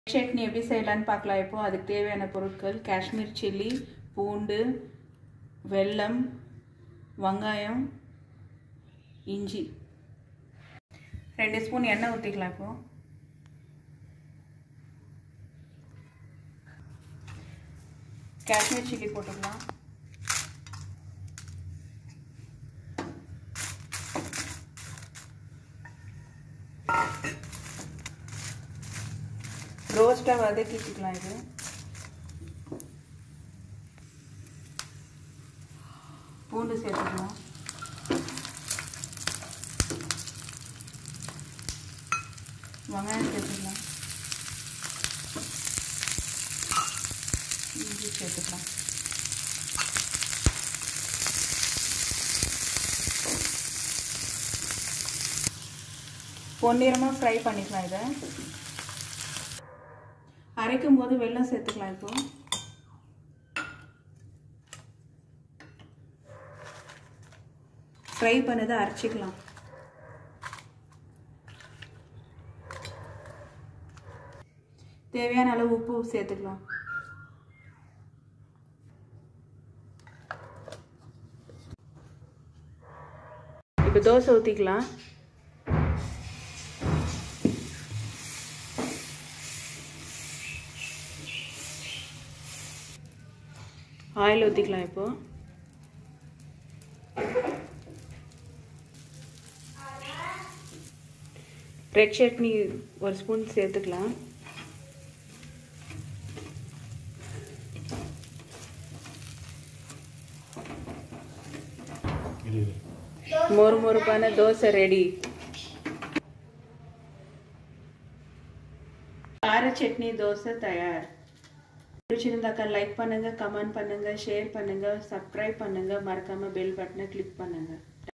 சட்னி எப்படி செய்யலான்னு பார்க்கலாம் இப்போ அதுக்கு தேவையான பொருட்கள் காஷ்மீர் சில்லி பூண்டு வெல்லம் வெங்காயம் இஞ்சி ரெண்டு ஸ்பூன் எண்ணெய் ஊற்றிக்கலாம் இப்போ காஷ்மீர் சில்லி போட்டுக்கலாம் ரோஸ்ட்டாக வதக்கிக்கலாம் இது பூண்டு சேர்த்துக்கலாம் வெங்காயம் சேர்த்துக்கலாம் இஞ்சி சேர்த்துக்கலாம் பொன்னிறமாக ஃப்ரை பண்ணிக்கலாம் இதை அரைக்கும் போது வெல்லம் சேர்த்துக்கலாம் இப்போ ஃப்ரை பண்ணதை அரைச்சிக்கலாம் தேவையான அளவு உப்பு சேர்த்துக்கலாம் இப்போ தோசை ஊற்றிக்கலாம் ஆயில் ஊற்றிக்கலாம் இப்போ ரெட் சட்னி ஒரு ஸ்பூன் சேர்த்துக்கலாம் மொறு மொறுப்பான தோசை ரெடி கார சட்னி தோசை தயார் பிடிச்சிருந்தாக்கா லைக் பண்ணுங்க கமெண்ட் பண்ணுங்க ஷேர் பண்ணுங்க சப்ஸ்கிரைப் பண்ணுங்க மறக்காம பெல் பட்டனை கிளிக் பண்ணுங்க